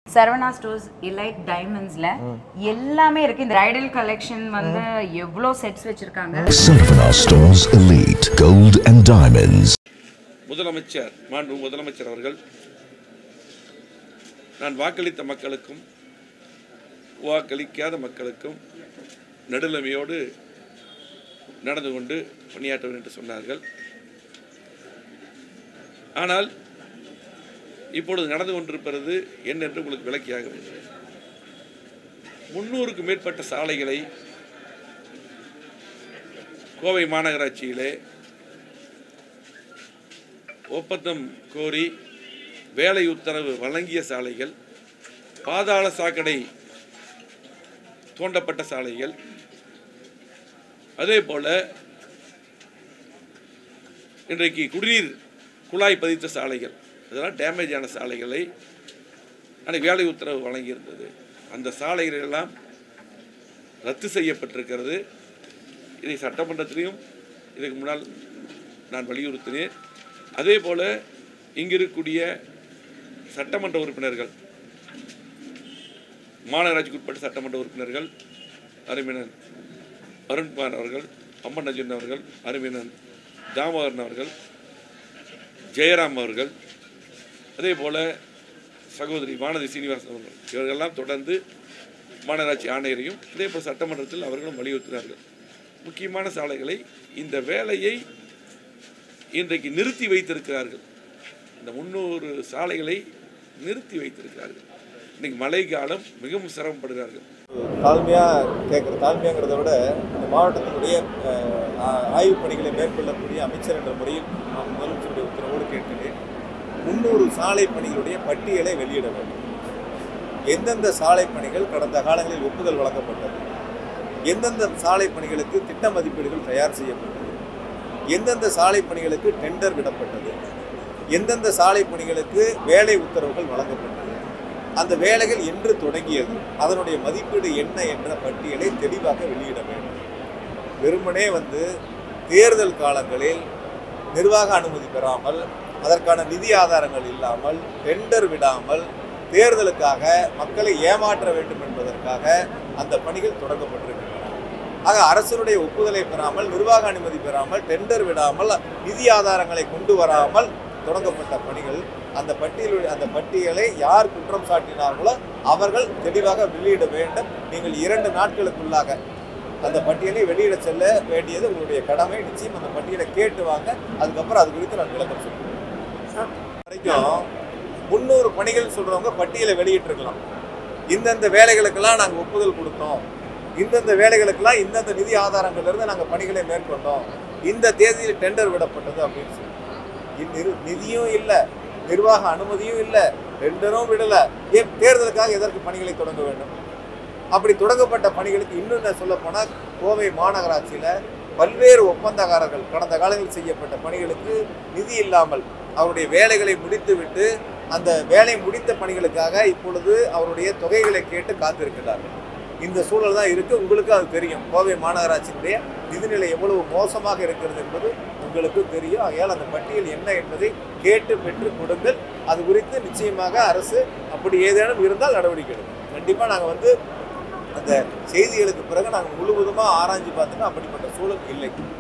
Saravana stores elite டைமண்ட்ஸ்ல எல்லாமே இருக்கு இந்த பிரைடல் கலெக்ஷன் வந்து எவ்வளோ செட்ஸ் வச்சிருக்காங்க Sarvana Stores Elite Gold and Diamonds. முதலமைச்சர் மாண்பு முதலமைச்சர் அவர்கள் நான் வாக்களித்த மக்களுக்கும் வாக்களிக்காத மக்களுக்கும் நடுநிலைமையோடு நடந்து கொண்டு பணியாற்றுவேன் என்று சொன்னார்கள் ஆனால் இப்பொழுது நடந்து கொண்டிருப்பது என்னென்று உங்களுக்கு விளக்கியாக வேண்டும் முன்னூறுக்கு மேற்பட்ட சாலைகளை கோவை மாநகராட்சியிலே ஒப்பந்தம் கோரி வேலை உத்தரவு வழங்கிய சாலைகள் பாதாள சாக்கடை தோண்டப்பட்ட சாலைகள் அதே போல இன்றைக்கு குடிநீர் குழாய் பதித்த சாலைகள் இதெல்லாம் டேமேஜ் ஆன சாலைகளை அன்றைக்கு வேலை உத்தரவு வழங்கியிருந்தது அந்த சாலைகள் எல்லாம் ரத்து செய்யப்பட்டிருக்கிறது இதை சட்டமன்றத்திலையும் இதுக்கு முன்னால் நான் வலியுறுத்தினேன் அதே போல் இங்கு இருக்கக்கூடிய சட்டமன்ற உறுப்பினர்கள் மாநகராட்சிக்கு உட்பட்ட சட்டமன்ற உறுப்பினர்கள் அருமையனன் அருண்குமார் அவர்கள் அம்மன் நஜன் அவர்கள் அருமையனன் தாமோதரன் அவர்கள் ஜெயராம் அவர்கள் அதே போல் சகோதரி வானதி சீனிவாசன் அவர்கள் இவர்களெல்லாம் தொடர்ந்து மாநகராட்சி ஆணையரையும் இதே போல் சட்டமன்றத்தில் அவர்களும் வலியுறுத்தினார்கள் முக்கியமான சாலைகளை இந்த வேலையை இன்றைக்கு நிறுத்தி வைத்திருக்கிறார்கள் இந்த முந்நூறு சாலைகளை நிறுத்தி வைத்திருக்கிறார்கள் இன்னைக்கு மழை காலம் மிகவும் சிரமப்படுகிறார்கள் தாழ்மையாக கேட்குற தாழ்மையாங்கிறத விட இந்த மாவட்டத்தினுடைய அஹ், ஆ- ஆய்வுப் பணிகளை மேற்கொள்ளக்கூடிய அமைச்சர் என்ற முறையில் நான் முதலமைச்சருடைய உத்தரவோடு கேட்கிறேன் முன்னூறு சாலை பணிகளுடைய பட்டியலை வெளியிட வேண்டும் எந்தெந்த சாலை பணிகள் கடந்த காலங்களில் ஒப்புதல் வழங்கப்பட்டது எந்தெந்த சாலை பணிகளுக்கு திட்ட மதிப்பீடுகள் தயார் செய்யப்பட்டது எந்தெந்த சாலை பணிகளுக்கு டெண்டர் விடப்பட்டது எந்தெந்த சாலை பணிகளுக்கு வேலை உத்தரவுகள் வழங்கப்பட்டது அந்த வேலைகள் என்று தொடங்கியது அதனுடைய மதிப்பீடு என்ன என்ற பட்டியலை தெளிவாக வெளியிட வேண்டும் வெறுமனே வந்து தேர்தல் காலங்களில் நிர்வாக அனுமதி பெறாமல் அதற்கான நிதி ஆதாரங்கள் இல்லாமல் டெண்டர் விடாமல் தேர்தலுக்காக மக்களை ஏமாற்ற வேண்டும் என்பதற்காக அந்த பணிகள் தொடங்கப்பட்டிருக்கின்றன ஆக அரசனுடைய ஒப்புதலை பெறாமல் நிர்வாக அனுமதி பெறாமல் டெண்டர் விடாமல் நிதி ஆதாரங்களை கொண்டு வராமல் தொடங்கப்பட்ட பணிகள் அந்த பட்டியல் அந்த பட்டியலை யார் குற்றம் சாட்டினார்களோ அவர்கள் தெளிவாக வெளியிட வேண்டும் நீங்கள் இரண்டு நாட்களுக்குள்ளாக அந்த பட்டியலை வெளியிட செல்ல வேண்டியது உங்களுடைய கடமை நிச்சயம் அந்த பட்டியலை கேட்டு வாங்க அதுக்கப்புறம் அது குறித்து நான் விளக்கம் சொல்லுவேன் வரைக்கும் முந்நூறு பணிகள் சொல்றவங்க பட்டியலை வெளியிட்டிருக்கலாம் இந்தந்த வேலைகளுக்கெல்லாம் நாங்கள் ஒப்புதல் கொடுத்தோம் இந்தந்த வேலைகளுக்கெல்லாம் இந்தந்த நிதி ஆதாரங்கள்ல இருந்து நாங்கள் பணிகளை மேற்கொண்டோம் இந்த தேதியில் டெண்டர் விடப்பட்டது அப்படின்னு சொல்லி இந்நிறு நிதியும் இல்லை நிர்வாக அனுமதியும் இல்லை டெண்டரும் விடலை ஏன் தேர்தலுக்காக எதற்கு பணிகளை தொடங்க வேண்டும் அப்படி தொடங்கப்பட்ட பணிகளுக்கு இன்னும் நான் சொல்ல போனால் கோவை மாநகராட்சியில் பல்வேறு ஒப்பந்தக்காரர்கள் கடந்த காலங்களில் செய்யப்பட்ட பணிகளுக்கு நிதி இல்லாமல் அவருடைய வேலைகளை முடித்துவிட்டு அந்த வேலை முடித்த பணிகளுக்காக இப்பொழுது அவருடைய தொகைகளை கேட்டு காத்திருக்கிறார்கள் இந்த சூழல் தான் இருக்கு உங்களுக்கு அது தெரியும் கோவை மாநகராட்சியினுடைய நிதிநிலை எவ்வளவு மோசமாக இருக்கிறது என்பது உங்களுக்கு தெரியும் ஆகையால் அந்த பட்டியல் என்ன என்பதை கேட்டு பெற்று கொடுங்கள் அது குறித்து நிச்சயமாக அரசு அப்படி ஏதேனும் இருந்தால் நடவடிக்கை எடுக்கும் கண்டிப்பாக நாங்கள் வந்து அந்த செய்திகளுக்கு பிறகு நாங்கள் முழுவதுமாக ஆராய்ஞ்சு பார்த்துட்டு அப்படிப்பட்ட சூழல் இல்லை